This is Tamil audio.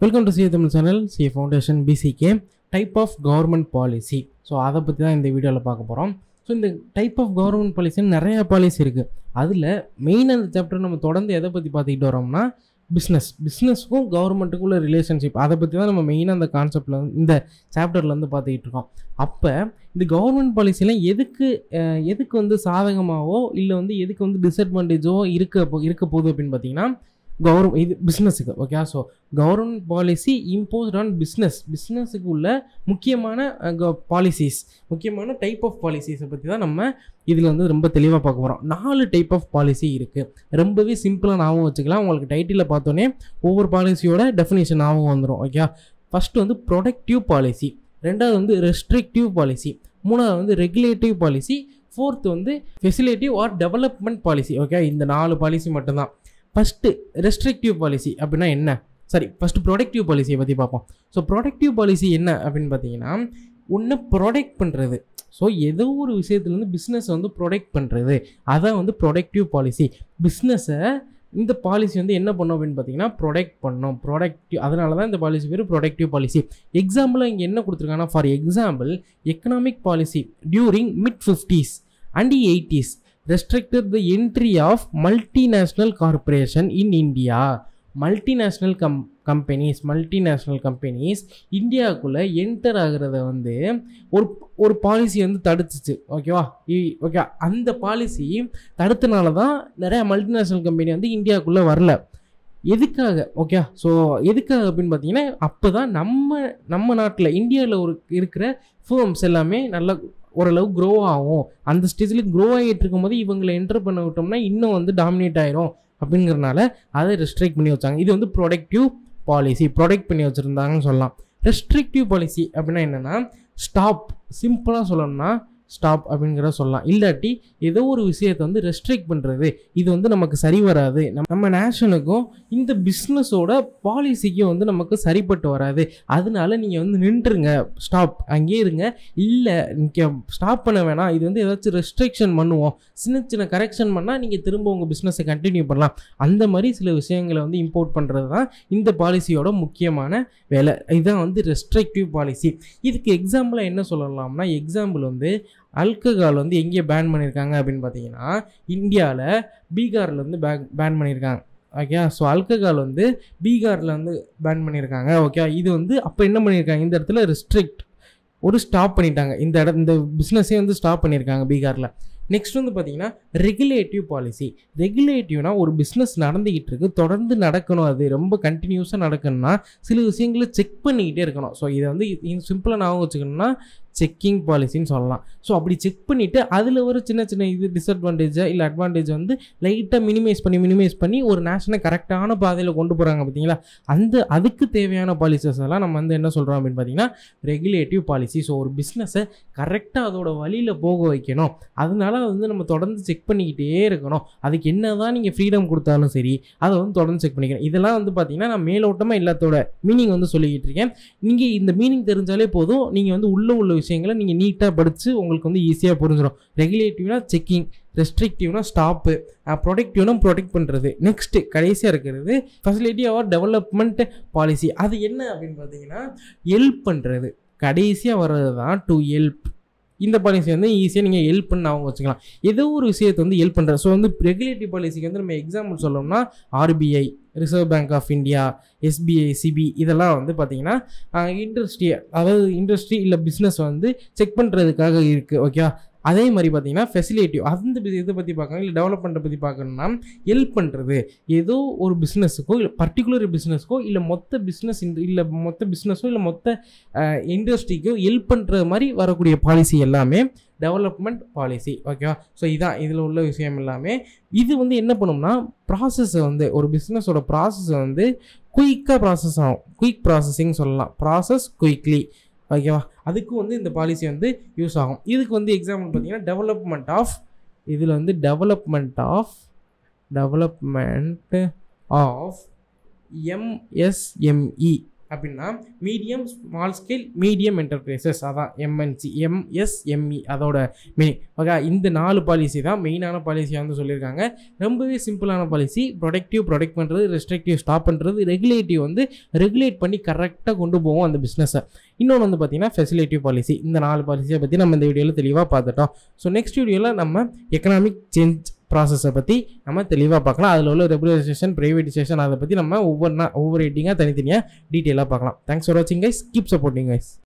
welcome to CA Tamil channel CA foundation BCK type of government policy so அதை பற்றி தான் இந்த வீடியோவில் பார்க்க போகிறோம் ஸோ இந்த டைப் ஆஃப் கவர்மெண்ட் பாலிசின்னு நிறைய பாலிசி இருக்குது அதில் மெயின் அந்த சாப்டர் நம்ம தொடர்ந்து எதை பற்றி பார்த்துக்கிட்டு வரோம்னா பிஸ்னஸ் பிஸ்னஸ்க்கும் கவர்மெண்ட்டுக்குள்ள ரிலேஷன்ஷிப் அதை பற்றி தான் நம்ம மெயினாக அந்த கான்செப்டில் இந்த சாப்டரில் வந்து பார்த்துக்கிட்டு இருக்கோம் அப்போ இந்த கவர்மெண்ட் பாலிசிலாம் எதுக்கு அஹ், எதுக்கு வந்து சாதகமாகவோ இல்லை வந்து எதுக்கு வந்து டிஸ்அட்வான்டேஜோ இருக்க போ- இருக்க போகுது அப்படின்னு பார்த்தீங்கன்னா கவர்மெண்ட் இது பிஸ்னஸுக்கு okay so government policy imposed on business பிஸ்னஸுக்கு உள்ள முக்கியமான பாலிசிஸ் முக்கியமான டைப் ஆஃப் பாலிசிஸை பற்றி தான் நம்ம இதில் வந்து ரொம்ப தெளிவாக பார்க்க போகிறோம் நாலு டைப் ஆஃப் பாலிசி இருக்குது ரொம்பவே சிம்பிளாக ஞாபகம் வச்சுக்கலாம் உங்களுக்கு டைட்டிலில் பார்த்தோன்னே ஒவ்வொரு பாலிசியோட டெஃபினேஷன் ஞாபகம் வந்துடும் ஓகே ஃபஸ்ட்டு வந்து ப்ரொடக்டிவ் பாலிசி ரெண்டாவது வந்து ரெஸ்ட்ரிக்டிவ் பாலிசி மூணாவது வந்து ரெகுலேட்டிவ் பாலிசி ஃபோர்த் வந்து facilitative or development policy okay இந்த நாலு பாலிசி மட்டும்தான் ஃபஸ்ட்டு ரெஸ்ட்ரிக்டிவ் பாலிசி அப்படின்னா என்ன சரி ஃபஸ்ட்டு ப்ரொடக்டிவ் பாலிசியை பற்றி பார்ப்போம் ஸோ ப்ரொடக்டிவ் பாலிசி என்ன அப்படின்னு பார்த்தீங்கன்னா ஒன்று ப்ரொடெக்ட் பண்ணுறது ஸோ ஏதோ ஒரு விஷயத்துலேருந்து பிஸ்னஸ் வந்து ப்ரொடெக்ட் பண்ணுறது அதான் வந்து ப்ரொடக்டிவ் பாலிசி பிஸ்னஸை இந்த பாலிசி வந்து என்ன பண்ணும் அப்படின்னு பார்த்தீங்கன்னா ப்ரொடெக்ட் பண்ணும் ப்ரொடக்டிவ் அதனால தான் இந்த பாலிசி பேர் ப்ரொடக்டிவ் பாலிசி எக்ஸாம்பிளாக இங்கே என்ன கொடுத்துருக்காங்கன்னா for example economic policy during mid fifties and eighties restricted the entry of multinational corporation in India multinational com companies multinational companies இந்தியாவுக்குள்ளே என்டர் ஆகிறத வந்து ஒரு ஒரு பாலிசி வந்து தடுத்துச்சு ஓகேவா ஓகே அந்த பாலிசி தடுத்தனால தான் நிறைய மல்டிநேஷ்னல் கம்பெனி வந்து இந்தியாவுக்குள்ளே வரல எதுக்காக ஓகே ஸோ எதுக்காக அப்படின்னு பார்த்தீங்கன்னா அப்போ தான் நம்ம நம்ம நாட்டில் இந்தியாவில் ஒரு இருக்கிற ஃபேர்ம்ஸ் எல்லாமே நல்லா ஓரளவு க்ரோ ஆகும் அந்த ஸ்டேஜில் க்ரோ ஆகிட்டு இருக்கும்போது இவங்களை என்டர் பண்ண விட்டோம்னா இன்னும் வந்து டாமினேட் ஆயிரும் அப்படிங்கிறனால அதை ரெஸ்ட்ரிக்ட் பண்ணி வச்சாங்க இது வந்து ப்ரொடக்டிவ் பாலிசி ப்ரொடெக்ட் பண்ணி வச்சுருந்தாங்கன்னு சொல்லலாம் ரெஸ்ட்ரிக்டிவ் பாலிசி அப்படின்னா என்னென்னா ஸ்டாப் சிம்பிளாக சொல்லணும்னா ஸ்டாப் அப்படிங்கிற சொல்லலாம் இல்லாட்டி ஏதோ ஒரு விஷயத்தை வந்து ரெஸ்ட்ரிக்ட் பண்ணுறது இது வந்து நமக்கு சரி வராது நம்ம- நம்ம நேஷனுக்கும் இந்த பிஸ்னஸோட பாலிசிக்கும் வந்து நமக்கு சரிப்பட்டு வராது அதனால நீங்கள் வந்து நின்றுருங்க ஸ்டாப் அங்கேயே இருங்க இல்லை நீங்கள் ஸ்டாப் பண்ண வேணாம் இது வந்து ஏதாச்சும் ரெஸ்ட்ரிக்ஷன் பண்ணுவோம் சின்ன சின்ன கரெக்ஷன் பண்ணால் நீங்கள் திரும்ப உங்கள் பிஸ்னஸை கண்டினியூ பண்ணலாம் அந்த மாதிரி சில விஷயங்களை வந்து இம்போர்ட் பண்ணுறது தான் இந்த பாலிசியோட முக்கியமான வேலை இதுதான் வந்து ரெஸ்ட்ரிக்டிவ் பாலிசி இதுக்கு எக்ஸாம்பிளாக என்ன சொல்லலாம்னா எக்ஸாம்பிள் வந்து அல்கஹால் வந்து எங்கே பேன் பண்ணியிருக்காங்க அப்படின்னு பார்த்தீங்கன்னா இந்தியாவில் பீகாரில் வந்து பேக் பேன் பண்ணியிருக்காங்க ஓகே ஸோ அல்கஹால் வந்து பீகாரில் வந்து பேன் பண்ணியிருக்காங்க ஓகே இது வந்து அப்போ என்ன பண்ணியிருக்காங்க இந்த இடத்துல ரெஸ்ட்ரிக்ட் ஒரு ஸ்டாப் பண்ணிட்டாங்க இந்த இடம் இந்த பிஸ்னஸே வந்து ஸ்டாப் பண்ணியிருக்காங்க பீகாரில் நெக்ஸ்ட் வந்து பார்த்தீங்கன்னா ரெகுலேட்டிவ் பாலிசி ரெகுலேட்டிவ்னா ஒரு பிஸ்னஸ் நடந்துக்கிட்டு இருக்கு தொடர்ந்து நடக்கணும் அது ரொம்ப கண்டினியூஸாக நடக்கணும்னா சில விஷயங்களை செக் பண்ணிக்கிட்டே இருக்கணும் ஸோ இதை வந்து சிம்பிளாக ஞாபகம் வச்சுக்கணும்னா செக்கிங் பாலிசின்னு சொல்லலாம் ஸோ அப்படி செக் பண்ணிவிட்டு அதில் ஒரு சின்ன சின்ன இது டிஸ்அட்வான்டேஜை இல்லை அட்வான்டேஜ் வந்து லைட்டாக மினிமைஸ் பண்ணி மினிமைஸ் பண்ணி ஒரு நேஷனை கரெக்டான பாதையில் கொண்டு போகிறாங்க பார்த்தீங்களா அந்த அதுக்கு தேவையான பாலிசிஸ் எல்லாம் நம்ம வந்து என்ன சொல்கிறோம் அப்படின்னு பார்த்தீங்கன்னா ரெகுலேட்டிவ் பாலிசி ஸோ ஒரு பிஸ்னஸை கரெக்டாக அதோட வழியில் போக வைக்கணும் அதனால வந்து நம்ம தொடர்ந்து செக் பண்ணிக்கிட்டே இருக்கணும் அதுக்கு என்ன தான் நீங்கள் ஃப்ரீடம் கொடுத்தாலும் சரி அதை வந்து தொடர்ந்து செக் பண்ணிக்கணும் இதெல்லாம் வந்து பார்த்தீங்கன்னா நான் மேலோட்டமாக எல்லாத்தோட மீனிங் வந்து சொல்லிக்கிட்டு இருக்கேன் நீங்கள் இந்த மீனிங் தெரிஞ்சாலே போதும் நீங்கள் வந்து உள்ள உள்ள விஷயங்களை நீங்கள் நீட்டாக படித்து உங்களுக்கு வந்து ஈஸியாக புரிஞ்சிடும் ரெகுலேட்டிவ்னா செக்கிங் ரெஸ்ட்ரிக்டிவ்னா ஸ்டாப்பு ப்ரொடக்டிவ்னா ப்ரொடெக்ட் பண்ணுறது நெக்ஸ்ட்டு கடைசியாக இருக்கிறது ஃபெசிலிட்டி ஆர் டெவலப்மெண்ட் பாலிசி அது என்ன அப்படின்னு பார்த்தீங்கன்னா ஹெல்ப் பண்ணுறது கடைசியாக வர்றது தான் டு ஹெல்ப் இந்த பாலிசி வந்து ஈஸியாக நீங்கள் ஹெல்ப் பண்ண அவங்க வச்சுக்கலாம் ஏதோ ஒரு விஷயத்தை வந்து ஹெல்ப் பண்ணுறது ஸோ வந்து ரெகுலேட்டிவ் பாலிசிக்கு வந்து நம்ம எக்ஸாம்பிள் சொல்லணும்னா RBI reserve bank of India SBI சிபி இதெல்லாம் வந்து பார்த்தீங்கன்னா இண்டஸ்ட்ரி அதாவது இண்டஸ்ட்ரி இல்லை பிஸ்னஸ் வந்து செக் பண்ணுறதுக்காக இருக்குது ஓகே அதே மாதிரி பார்த்தீங்கன்னா ஃபெசிலிட்டிவ் அந்த bus- இதை பற்றி பார்க்கணும் இல்லை டெவலப்மெண்ட்டை பற்றி பார்க்கணும்னா ஹெல்ப் பண்ணுறது ஏதோ ஒரு பிஸ்னஸுக்கோ இல்லை பர்டிகுலர் பிஸ்னஸ்க்கோ இல்லை மொத்த பிஸ்னஸ் இல்லை மொத்த பிஸ்னஸோ இல்லை மொத்த இண்டஸ்ட்ரிக்கோ ஹெல்ப் பண்ணுற மாதிரி வரக்கூடிய பாலிசி எல்லாமே டெவலப்மெண்ட் பாலிசி ஓகேவா ஸோ இதான் இதில் உள்ள விஷயம் எல்லாமே இது வந்து என்ன பண்ணும்னா ப்ராசஸை வந்து ஒரு பிஸ்னஸோட ப்ராசஸை வந்து குயிக்காக ப்ராசஸ் ஆகும் குயிக் ப்ராசஸிங் சொல்லலாம் ப்ராசஸ் குயிக்லி ஓகேவா அதுக்கும் வந்து இந்த பாலிசி வந்து யூஸ் ஆகும் இதுக்கு வந்து எக்ஸாம்பிள் பார்த்தீங்கன்னா டெவலப்மெண்ட் ஆஃப் இதில் வந்து development of development of MSME அப்படின்னா medium small scale medium enterprises அதான் எம்என்சி எம்எஸ்எம்இ அதோட மீனிங் ஓகே இந்த நாலு பாலிசி தான் மெயினான பாலிசியாக வந்து சொல்லியிருக்காங்க ரொம்பவே சிம்பிளான பாலிசி ப்ரொடக்டிவ் ப்ரொடக்ட் பண்ணுறது ரெஸ்ட்ரிக்டிவ் ஸ்டாப் பண்ணுறது ரெகுலேட்டிவ் வந்து ரெகுலேட் பண்ணி கரெக்டாக கொண்டு போவோம் அந்த பிஸ்னஸை இன்னொன்று வந்து பார்த்தீங்கன்னா ஃபெசிலிட்டிவ் பாலிசி இந்த நாலு பாலிசியை பற்றி நம்ம இந்த வீடியோவில் தெளிவாக பார்த்துட்டோம் ஸோ நெக்ஸ்ட் வீடியோவில் நம்ம எக்கனாமிக் சேஞ்ச் ப்ராசஸை பற்றி நம்ம தெளிவாக பார்க்கலாம் அதில் உள்ள ரெகுலேஷன் ப்ரைவேடைசேஷன் அதை பற்றி நம்ம ஒவ்வொரு ஒவ்வொரு எட்டிங்காக தனித்தனியாக டீட்டெயிலாக பார்க்கலாம் தேங்க்ஸ் ஃபார் வாட்சிங் கைஸ் கீப் சப்போர்ட்டிங் கைஸ்